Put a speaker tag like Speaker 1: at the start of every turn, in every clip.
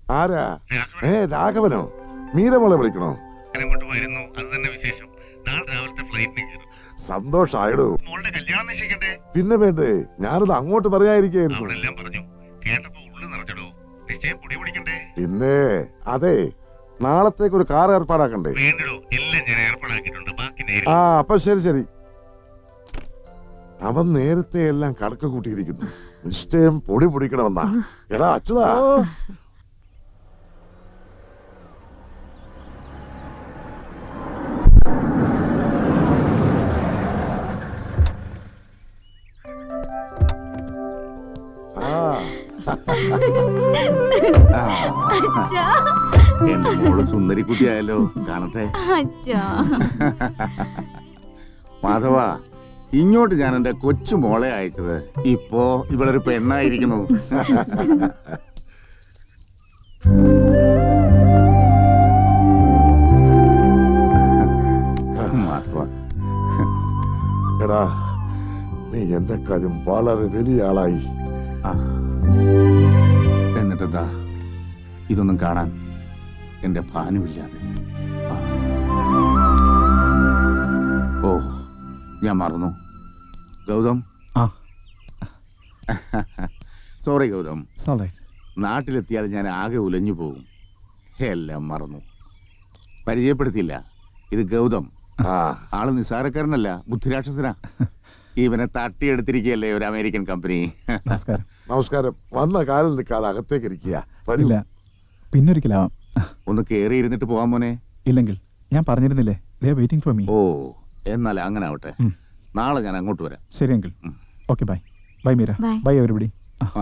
Speaker 1: ആരാ ഏ രാഘവനോ മീരമോളെ വിളിക്കണോ
Speaker 2: അങ്ങോട്ട് വരുന്നു അത് തന്നെ വിശേഷം നാളെ രാവിലത്തെ ഫ്ലൈറ്റിന് കയറും
Speaker 1: സന്തോഷായിടൂ
Speaker 2: മോളുടെ കല്യാണം നിശ്ചയിക്കട്ടെ
Speaker 1: പിന്നെ വേണ്ടേ ഞാനത് അങ്ങോട്ട് പറയാതിരിക്കായിരുന്നു
Speaker 2: അവളെല്ലാം പറഞ്ഞു കേട്ടപ്പോ ഉള്ളു നിറഞ്ഞടോ നിശ്ചയം പൊടി പിടിക്കണ്ടേ
Speaker 1: പിന്നെ അതെ നാളത്തേക്ക് ഒരു കാർ ഏർപ്പാടാക്കണ്ടേ
Speaker 2: വേണ്ടടോ എല്ലാം ഞാൻ ഏർപ്പാടാക്കിയിട്ടുണ്ട് ബാക്കി നേരിൽ
Speaker 1: ആ അപ്പൊ ശരി ശരി അവൻ നേരത്തെ എല്ലാം കണക്ക് കൂട്ടിയിരിക്കുന്നു നിശ്ചയം പൊടി പൊടിക്കണമെന്നാ എടാ അച്യുതാ ആ
Speaker 3: അച്ഛാ
Speaker 4: എന്റെ മോള് സുന്ദരിക്കുട്ടിയായല്ലോ കാണട്ടെ
Speaker 3: അച്ഛാ
Speaker 4: മാധവ ഇങ്ങോട്ട് ഞാൻ എന്റെ കൊച്ചു മോളെ അയച്ചത് ഇപ്പോ ഇവളൊരു പെണ്ണായിരിക്കുന്നു മാധവ
Speaker 1: എടാ നീ എന്റെ കാര്യം വളരെ വലിയ ആളായി
Speaker 4: ആ. എന്നിട്ടെന്താ ഇതൊന്നും കാണാൻ എന്റെ ഭാനുമില്ലാതെ ആ. ഓ ഞാൻ മറന്നു ഗൗതം
Speaker 5: ആ
Speaker 4: സോറി ഗൗതം
Speaker 5: സോറി
Speaker 4: നാട്ടിലെത്തിയാൽ ഞാൻ ആകെ ഉലഞ്ഞു പോകും എല്ലാം മറന്നു പരിചയപ്പെടുത്തിയില്ല ഇത് ഗൗതം
Speaker 1: ആ
Speaker 4: ആള് നിസ്സാരക്കാരനല്ല ബുദ്ധിരാക്ഷസനാ ഇവനെ തട്ടിയെടുത്തിരിക്കുകയല്ലേ ഒരു അമേരിക്കൻ കമ്പനി
Speaker 5: നമസ്കാരം
Speaker 1: നമസ്കാരം വന്ന കാലിൽ നിൽക്കാതെ അകത്തേക്ക് ഇരിക്കുക വരൂ
Speaker 5: ഇല്ല പിന്നൊരിക്കലാവാം
Speaker 4: ഒന്ന് കയറി ഇരുന്നിട്ട് പോവാൻ മോനെ
Speaker 5: ഇല്ലെങ്കിൽ ഞാൻ പറഞ്ഞിരുന്നില്ലേ ദേ വെയിറ്റിംഗ് ഫോർ മീ
Speaker 4: ഓ എന്നാൽ അങ്ങനെ ആവട്ടെ
Speaker 5: ഉം.
Speaker 4: നാളെ ഞാൻ അങ്ങോട്ട് വരാം
Speaker 5: ശരി uncle okay bye bye Meera
Speaker 3: Bye.
Speaker 5: Bye everybody
Speaker 4: ആ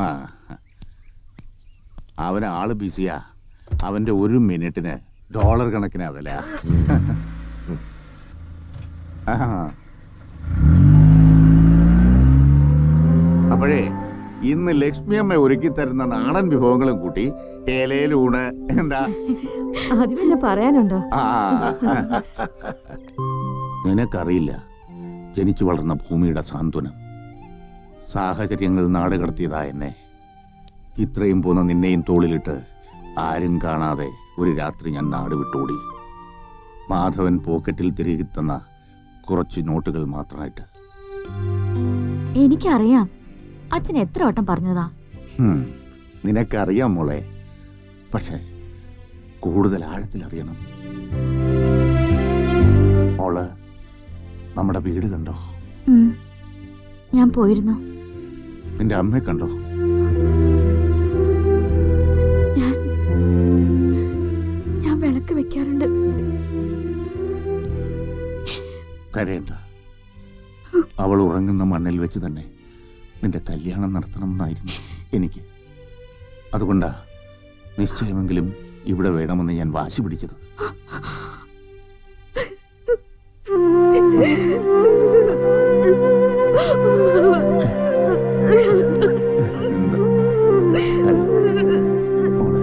Speaker 4: അവൻ ആള് ബിസിയാ അവന്റെ ഒരു മിനിറ്റിന് ഡോളർ കണക്കിനാ വില ആ. അപ്പോഴേ ഇന്ന് ലക്ഷ്മി അമ്മ ഒരുക്കി തരുന്ന നാടൻ വിഭവങ്ങളും കൂട്ടി ഏലയിലൂണ് എന്താ
Speaker 3: അത് പിന്നെ പറയാനുണ്ടോ
Speaker 4: ആ നിനക്കറിയില്ല ജനിച്ചു വളർന്ന ഭൂമിയുടെ സാന്ത്വനം സാഹചര്യങ്ങൾ നാടുകടത്തിയതാ എന്നെ ഇത്രയും പോന്ന നിന്നെയും തോളിലിട്ട് ആരും കാണാതെ ഒരു രാത്രി ഞാൻ നാട് വിട്ടോടി മാധവൻ പോക്കറ്റിൽ തിരികെ തന്ന കുറച്ച് നോട്ടുകൾ മാത്രമായിട്ട്
Speaker 3: എനിക്കറിയാം അച്ഛൻ എത്ര വട്ടം പറഞ്ഞതാ
Speaker 4: ഹും, നിനക്കറിയാം മോളെ പക്ഷേ കൂടുതൽ ആഴത്തിൽ അറിയണം മോള് നമ്മുടെ വീട് കണ്ടോ
Speaker 3: ഉം. ഞാൻ പോയിരുന്നു
Speaker 4: നിന്റെ അമ്മയെ കണ്ടോ
Speaker 3: ഞാൻ ഞാൻ വിളക്ക് വെക്കാറുണ്ട്
Speaker 4: കരയണ്ട അവൾ ഉറങ്ങുന്ന മണ്ണിൽ വെച്ച് തന്നെ നിന്റെ കല്യാണം നടത്തണമെന്നായിരുന്നു എനിക്ക് അതുകൊണ്ടാ നിശ്ചയമെങ്കിലും ഇവിടെ വേണമെന്ന് ഞാൻ വാശി പിടിച്ചത് എന്താ? കരയ- മോളെ.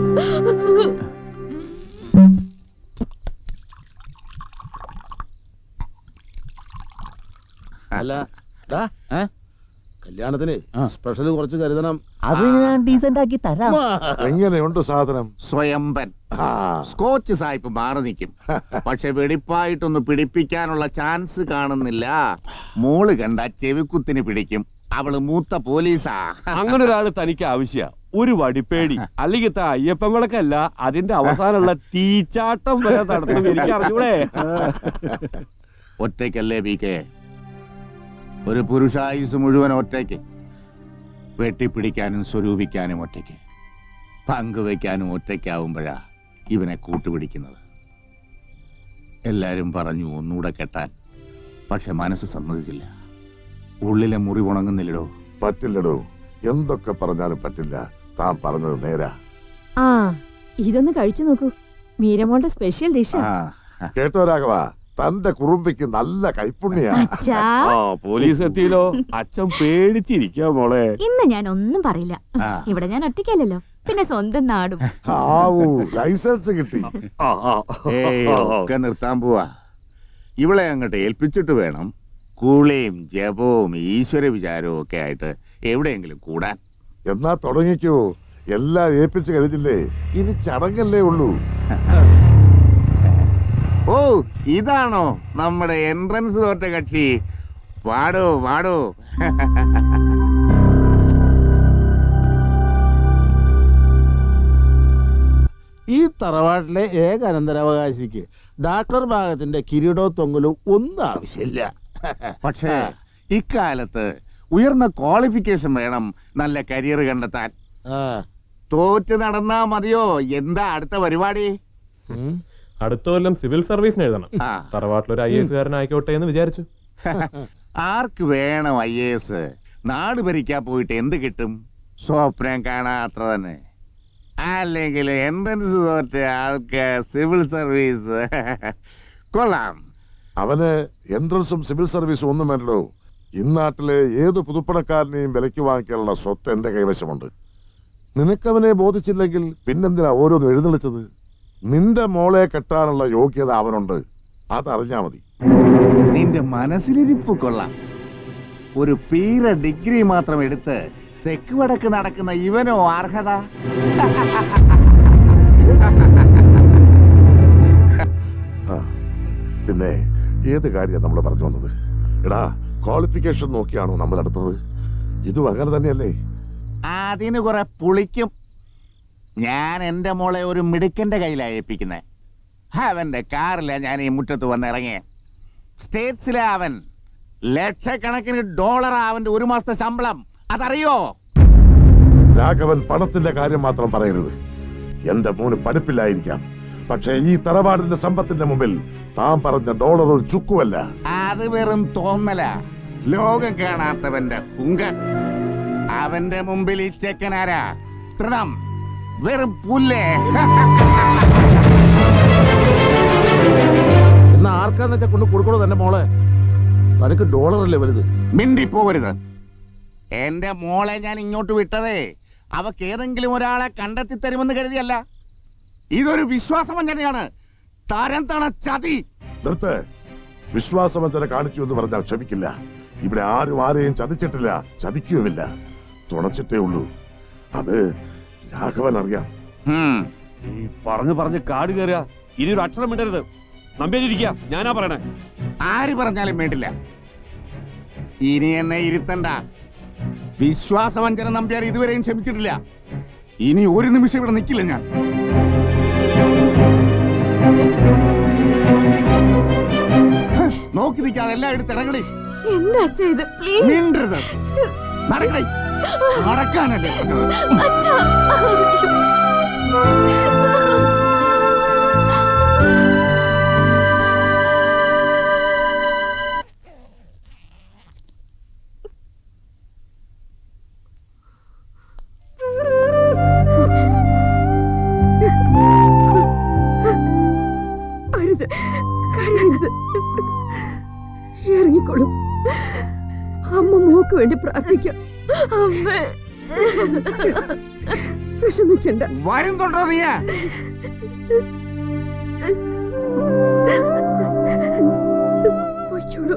Speaker 6: അല്ല ഡാ,
Speaker 5: ഏ?
Speaker 6: കല്യാണത്തിന്
Speaker 5: ആ.
Speaker 6: സ്പെഷ്യൽ കുറച്ച് കരുതണം
Speaker 5: അത് ഞാൻ ഡീസന്റ് ആക്കി തരാം
Speaker 1: എങ്ങനെയുണ്ട് സാധനം
Speaker 4: സ്വയംഭൻ
Speaker 1: ആ
Speaker 4: സ്കോച്ച് സായിപ്പ് മാറി നിൽക്കും പക്ഷെ വെടിപ്പായിട്ടൊന്ന് പിടിപ്പിക്കാനുള്ള ചാൻസ് കാണുന്നില്ല മോള് കണ്ട ചെവിക്കുത്തിന് പിടിക്കും അവള് മൂത്ത പോലീസാ
Speaker 7: അങ്ങനെ ഒരാള് തനിക്ക് ആവശ്യ ഒരു വടിപ്പേടി അല്ലെങ്കിൽ താ അയ്യപ്പൻ വിളക്കല്ല അതിന്റെ അവസാനമുള്ള തീച്ചാട്ടം വരെ നടത്തും എനിക്ക് അറിഞ്ഞൂടെ
Speaker 4: ഒറ്റയ്ക്കല്ലേ പി കെ ഒരു പുരുഷായുസ് മുഴുവൻ ഒറ്റയ്ക്ക് വെട്ടിപ്പിടിക്കാനും സ്വരൂപിക്കാനും ഒറ്റയ്ക്ക് പങ്കുവെക്കാനും ഒറ്റയ്ക്കാവുമ്പോഴാ ഇവനെ കൂട്ടുപിടിക്കുന്നത് എല്ലാരും പറഞ്ഞു ഒന്നുകൂടെ കെട്ടാൻ പക്ഷെ മനസ്സ് സമ്മതിച്ചില്ല ഉള്ളിലെ മുറി ഉണങ്ങുന്നില്ലടോ
Speaker 1: പറ്റില്ലടോ എന്തൊക്കെ പറഞ്ഞാലും പറ്റില്ല താൻ പറഞ്ഞത് നേരാ
Speaker 8: ആ ഇതൊന്ന് കഴിച്ചു നോക്കൂ മീരമോളുടെ സ്പെഷ്യൽ ഡിഷ്
Speaker 4: ആ
Speaker 1: കേട്ടോ രാഘവ തന്റെ കുറുമ്പിക്ക് നല്ല കൈപ്പുണ്യാ
Speaker 3: അച്ഛാ
Speaker 7: ആ പോലീസ് എത്തിയല്ലോ അച്ഛൻ പേടിച്ചിരിക്കാ മോളെ
Speaker 3: ഇന്ന് ഞാൻ ഒന്നും പറയില്ല
Speaker 4: ആ.
Speaker 3: ഇവിടെ ഞാൻ ഒറ്റയ്ക്കല്ലല്ലോ പിന്നെ സ്വന്തം നാടും
Speaker 1: ആവൂ ലൈസൻസ് കിട്ടി
Speaker 7: ആ, ആ.
Speaker 4: ഏയ് ഒക്കെ നിർത്താൻ പോവാ ഇവളെ അങ്ങോട്ട് ഏൽപ്പിച്ചിട്ട് വേണം കൂളിയും ജപവും ഈശ്വര വിചാരവും ഒക്കെ ആയിട്ട് എവിടെയെങ്കിലും കൂടാൻ
Speaker 1: എന്നാ തുടങ്ങിക്കോ എല്ലാം ഏൽപ്പിച്ചു കഴിഞ്ഞില്ലേ ഇനി ചടങ്ങല്ലേ ഉള്ളൂ
Speaker 4: ഓ ഇതാണോ നമ്മുടെ എൻട്രൻസ് തോറ്റ കക്ഷി പാടോ പാടോ
Speaker 6: ഈ തറവാട്ടിലെ ഏക അനന്തരാവകാശിക്ക് ഡാക്ടർ ഭാഗത്തിന്റെ കിരീടോ തൊങ്ങലും ഒന്നും ആവശ്യമില്ല
Speaker 4: പക്ഷേ ഇക്കാലത്ത് ഉയർന്ന ക്വാളിഫിക്കേഷൻ വേണം നല്ല കരിയർ കണ്ടെത്താൻ
Speaker 6: ആ,
Speaker 4: തോറ്റ് നടന്നാ മതിയോ എന്താ അടുത്ത പരിപാടി
Speaker 6: ഉം.
Speaker 9: അടുത്ത കൊല്ലം സിവിൽ സർവീസിന് എഴുതണം
Speaker 4: ആ.
Speaker 9: തറവാട്ടിലൊരു ഐ എസ് കാരനായിക്കോട്ടെ എന്ന് വിചാരിച്ചു
Speaker 4: ആർക്ക് വേണം ഐ എസ് നാട് ഭരിക്കാൻ പോയിട്ട് എന്ത് കിട്ടും സ്വപ്നം കാണാത്ര തന്നെ അല്ലെങ്കിൽ എൻട്രൻസ് തോറ്റ ആൾക്ക് സിവിൽ സർവീസ് കൊള്ളാം
Speaker 1: അവന് എൻട്രൻസും സിവിൽ സർവീസും ഒന്നും വേണ്ടല്ലോ ഇന്നാട്ടിലെ ഏത് പുതുപ്പണക്കാരനെയും വിലയ്ക്ക് വാങ്ങിക്കാനുള്ള സ്വത്ത് എന്റെ കൈവശമുണ്ട് നിനക്കവനെ ബോധിച്ചില്ലെങ്കിൽ പിന്നെന്തിനാ ഓരോന്നും എഴുന്നള്ളിച്ചത് നിന്റെ മോളെ കെട്ടാനുള്ള യോഗ്യത അവനുണ്ട് അതറിഞ്ഞാ മതി
Speaker 4: നിന്റെ മനസ്സിലിരിപ്പ് കൊള്ളാം ഒരു പീര ഡിഗ്രി മാത്രം എടുത്ത് തെക്ക് വടക്ക് നടക്കുന്ന ഇവനോ അർഹത
Speaker 1: പിന്നെ ഏത് കാര്യമാണ് നമ്മൾ പറഞ്ഞു വന്നത് എടാ ക്വാളിഫിക്കേഷൻ നോക്കിയാണോ നമ്മൾ അടുത്തത് ഇതും അങ്ങനെ തന്നെയല്ലേ
Speaker 4: അതിന് കുറെ പുളിക്കും ഞാൻ എൻ്റെ മോളെ ഒരു മിടുക്കന്റെ കയ്യിലാണ് ഏൽപ്പിക്കുന്നത് അവന്റെ കാറിലാ ഞാൻ ഈ മുറ്റത്ത് വന്നിറങ്ങിയ സ്റ്റേറ്റ്സിലെ അവൻ ലക്ഷക്കണക്കിന് ഡോളർ അവന്റെ ഒരു മാസത്തെ ശമ്പളം അതറിയോ
Speaker 1: രാഘവൻ പണത്തിന്റെ കാര്യം മാത്രം പറയരുത് എന്റെ മോന് പഠിപ്പില്ലായിരിക്കാം പക്ഷേ ഈ തറവാടിന്റെ സമ്പത്തിന്റെ മുമ്പിൽ താൻ പറഞ്ഞ ഡോളർ ഒരു ചുക്കുമല്ല
Speaker 4: അത് വെറും തോന്നല ലോകം കാണാത്തവന്റെ ഹുങ്ക അവന്റെ മുമ്പിൽ ഈ ചെക്കനാരാ തൃണം വെറും പുല്ലേ
Speaker 6: എന്നാ ആർക്കാന്ന് വെച്ചാൽ കൊണ്ട് കൊടുക്കണോ തന്നെ മോളെ തനിക്ക് ഡോളറല്ലേ വലുത്
Speaker 4: മിണ്ടിപ്പോവരുത് എന്റെ മോളെ ഞാൻ ഇങ്ങോട്ട് വിട്ടതേ അവക്ക് ഏതെങ്കിലും ഒരാളെ കണ്ടെത്തി തരുമെന്ന് കരുതിയല്ല ഇതൊരു വിശ്വാസവഞ്ചനയാണ് തരം തണ ചതി
Speaker 1: നിർത്ത് വിശ്വാസവഞ്ചന കാണിച്ചു എന്ന് പറഞ്ഞാൽ ക്ഷമിക്കില്ല ഇവിടെ ആരും ആരെയും ചതിച്ചിട്ടില്ല ചതിക്കുകയുമില്ല തുണച്ചിട്ടേ ഉള്ളൂ അത് രാഘവൻ അറിയാം
Speaker 4: ഹും.
Speaker 7: ഈ പറഞ്ഞു പറഞ്ഞ് കാട് കയറുക ഇനി ഒരു അക്ഷരം വിടരുത് നമ്പേരിക്ക ഞാനാ പറയണേ
Speaker 4: ആര് പറഞ്ഞാലും വേണ്ടില്ല ഇനി എന്നെ ഇരുത്തണ്ട വിശ്വാസവഞ്ചന നമ്പ്യാർ ഇതുവരെയും ക്ഷമിച്ചിട്ടില്ല ഇനി ഒരു നിമിഷം ഇവിടെ നിൽക്കില്ല ഞാൻ ഹ്, നോക്കി നിൽക്കാതെ എല്ലാം എടുത്ത് ഇറങ്ങണേ
Speaker 3: എന്താ അച്ഛാ ഇത് പ്ലീസ്
Speaker 4: മിണ്ടരുത് നടക്കണേ നടക്കാനല്ലേ പറഞ്ഞത്?
Speaker 3: അച്ഛാ
Speaker 8: അരുത് കരയരുത് ഇറങ്ങിക്കോളും അമ്മ മോക്ക് വേണ്ടി പ്രാർത്ഥിക്കാം
Speaker 3: അമ്മേ
Speaker 8: വിഷമിക്കണ്ട
Speaker 4: വരുന്നുണ്ടോ നീ
Speaker 8: പൊയ്ക്കോളൂ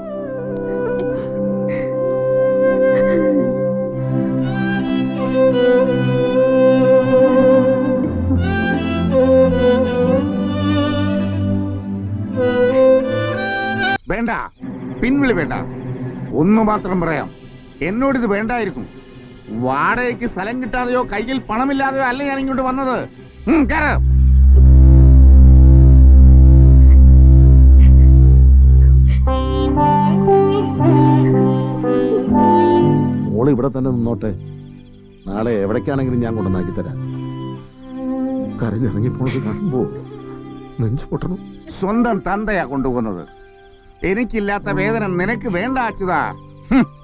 Speaker 4: വേണ്ട പിൻവിളി വേണ്ട ഒന്നു മാത്രം പറയാം എന്നോട് ഇത് വേണ്ടായിരുന്നു വാടകയ്ക്ക് സ്ഥലം കിട്ടാതെയോ കയ്യിൽ പണമില്ലാതെയോ അല്ല ഞാൻ ഇങ്ങോട്ട് വന്നത് ഉം, കേറ്.
Speaker 6: മോള് ഇവിടെ തന്നെ നിന്നോട്ടെ നാളെ എവിടേക്കാണെങ്കിലും ഞാൻ കൊണ്ടുവന്നാക്കി തരാം കരഞ്ഞിറങ്ങിപ്പോണത് കാണുമ്പോ നെഞ്ചു പൊട്ടണം
Speaker 4: സ്വന്തം തന്തയാ കൊണ്ടുപോകുന്നത് എനിക്കില്ലാത്ത വേദന നിനക്ക് വേണ്ട അച്യുതാ ഹും.